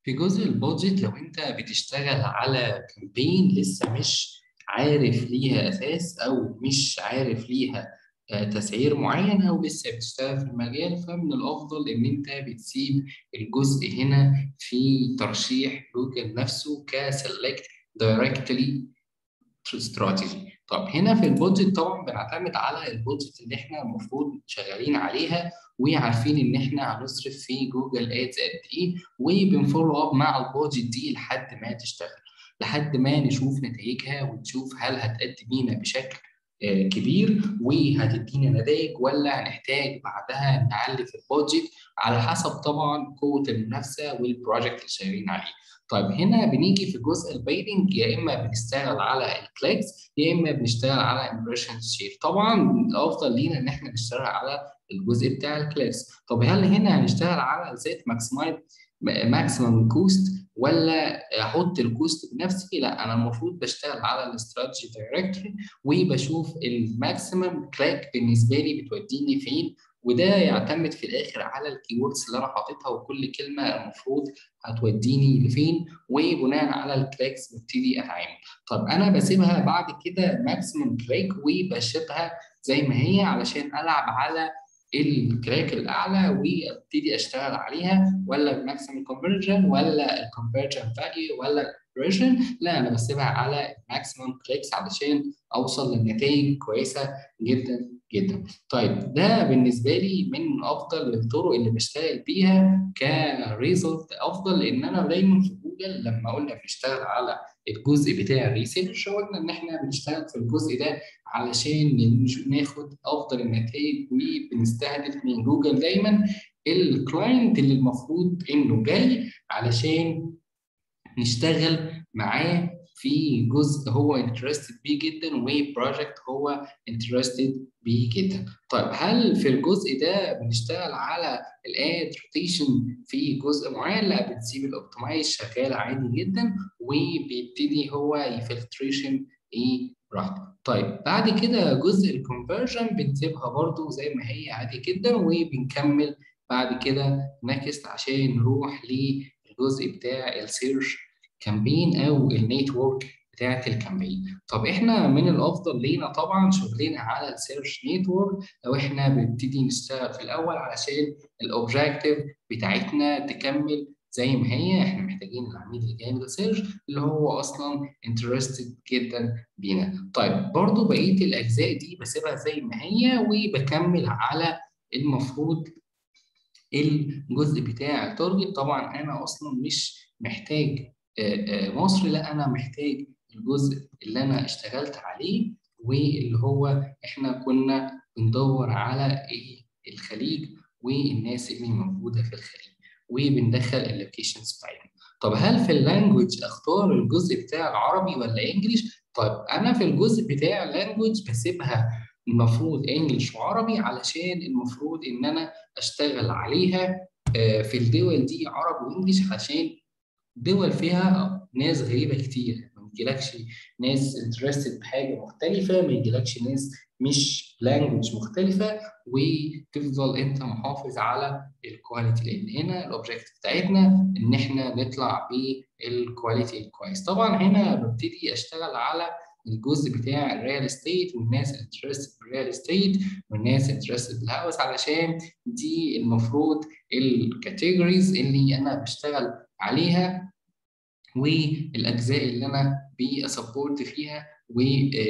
في جزء البادجت لو انت بتشتغل على كامبين لسه مش عارف ليها اساس او مش عارف ليها آه، تسعير معين او لسه بتشتغل في المجال فمن الافضل ان انت بتسيب الجزء هنا في ترشيح جوجل نفسه كسلكت دايركتلي استراتيجي طب هنا في البودجت طبعا بنعتمد على البودجت اللي احنا المفروض شغالين عليها وعارفين ان احنا هنصرف في جوجل ادز قد ايه وبنفولو اب مع البودجت دي لحد ما تشتغل لحد ما نشوف نتائجها ونشوف هل هتأدي بينا بشكل آه، كبير وهتدينا نتائج ولا هنحتاج بعدها نعلي في البودجت على حسب طبعا قوه المنافسه والبروجكت اللي شغالين عليه. طيب هنا بنيجي في جزء البيدنج يا اما بنشتغل على الكليكس يا اما بنشتغل على امبريشن شير طبعا الافضل لينا ان احنا نشتغل على الجزء بتاع الكليكس طب هل هنا هنشتغل على زيت ماكسمايز ماكسيمم كوست ولا احط الكوست بنفسي لا انا المفروض بشتغل على الاستراتيجي دايركتوري وبشوف الماكسيمم كلاك بالنسبه لي بتوديني فين وده يعتمد في الاخر على الكيوردز اللي انا حاططها وكل كلمه المفروض هتوديني لفين وبناء على الكلاكس ببتدي اتعامل طب انا بسيبها بعد كده ماكسيمم كلاك وبسيبها زي ما هي علشان العب على الكراك الاعلى وابتدي اشتغل عليها ولا الماكسيمم كونفرجن ولا الكونفرجن فاليو ولا الكونفرجن لا انا بسيبها على الماكسيمم كليكس علشان اوصل لنتائج كويسه جدا جدا طيب ده بالنسبه لي من افضل الطرق اللي بشتغل بيها كريزلت افضل لان انا دايما في جوجل لما قلنا بنشتغل على الجزء بتاع الريسيرش قلنا ان احنا بنشتغل في الجزء ده علشان ناخد افضل النتائج وبنستهدف من جوجل دايما الكلاينت اللي المفروض انه جاي علشان نشتغل معاه في جزء هو انترستد بيه جدا وبروجكت هو انترستد بيه جدا. طيب هل في الجزء ده بنشتغل على الاد روتيشن في جزء معين؟ لا بنسيب الاوبتمايز شغال عادي جدا وبيبتدي هو يفلتريشن ايه براحته. طيب بعد كده جزء الكونفرجن بنسيبها برضو زي ما هي عادي جدا وبنكمل بعد كده نكست عشان نروح للجزء بتاع السيرش كامبين او النيتورك بتاعت الكامبين طب احنا من الافضل لينا طبعا شغلنا على السيرش نيتورك لو احنا بنبتدي نشتغل في الاول علشان الاوبجيكتيف بتاعتنا تكمل زي ما هي احنا محتاجين العميل اللي جاي من السيرش اللي هو اصلا انترستد جدا بينا طيب برضو بقيه الاجزاء دي بسيبها زي ما هي وبكمل على المفروض الجزء بتاع التارجت طبعا انا اصلا مش محتاج مصر لا انا محتاج الجزء اللي انا اشتغلت عليه واللي هو احنا كنا بندور على ايه الخليج والناس اللي موجوده في الخليج وبندخل اللوكيشنز بتاعتهم طب هل في اللانجوج اختار الجزء بتاع العربي ولا انجليش طيب انا في الجزء بتاع اللانجوج بسيبها المفروض انجليش وعربي علشان المفروض ان انا اشتغل عليها في الدول دي عربي وانجليش عشان دول فيها ناس غريبه كتير ما يجيلكش ناس انترستد بحاجه مختلفه ما يجيلكش ناس مش لانجوج مختلفه وتفضل انت محافظ على الكواليتي لان هنا الاوبجيكتيف بتاعتنا ان احنا نطلع بالكواليتي الكويس طبعا هنا ببتدي اشتغل على الجزء بتاع الريال استيت والناس انترستد بالريال استيت والناس انترستد بالهاوس علشان دي المفروض الكاتيجوريز اللي انا بشتغل عليها والاجزاء اللي انا بسبورت فيها و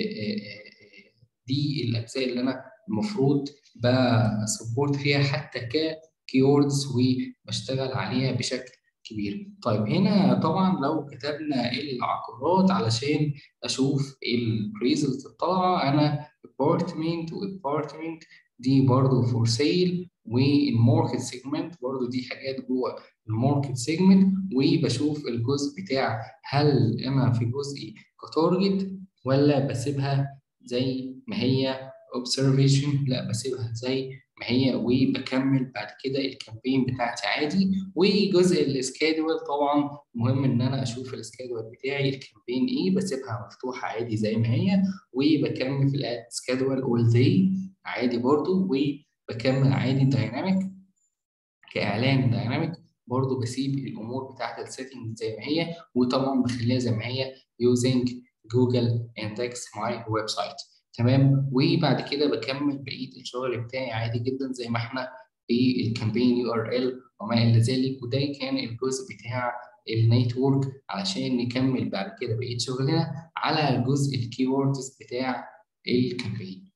دي الاجزاء اللي انا المفروض بسبورت فيها حتى ككيوردز وبشتغل عليها بشكل كبير طيب هنا طبعا لو كتبنا العقارات علشان اشوف الريزلت الطالعه انا ابارتمنت وابارتمنت دي برضو فور سيل والماركت سيجمنت برضو دي حاجات جوه الماركت سيجمنت وبشوف الجزء بتاع هل انا في جزء كتارجت ولا بسيبها زي ما هي اوبزرفيشن لا بسيبها زي ما هي وبكمل بعد كده الكامبين بتاعتي عادي وجزء السكادول طبعا مهم ان انا اشوف السكادول بتاعي الكامبين ايه بسيبها مفتوحه عادي زي ما هي وبكمل في السكادول اول داي عادي برضو وبكمل عادي دايناميك كاعلان دايناميك برضه بسيب الامور بتاعت السيتنج زي ما هي وطبعا بخليها زي ما هي using جوجل اندكس ماي ويب سايت تمام وبعد كده بكمل بقيه الشغل بتاعي عادي جدا زي ما احنا في الكامبين يو ار ال وما الى ذلك وده كان الجزء بتاع النيتورك علشان نكمل بعد كده بقيه شغلنا على جزء الكيوردز بتاع الكامبين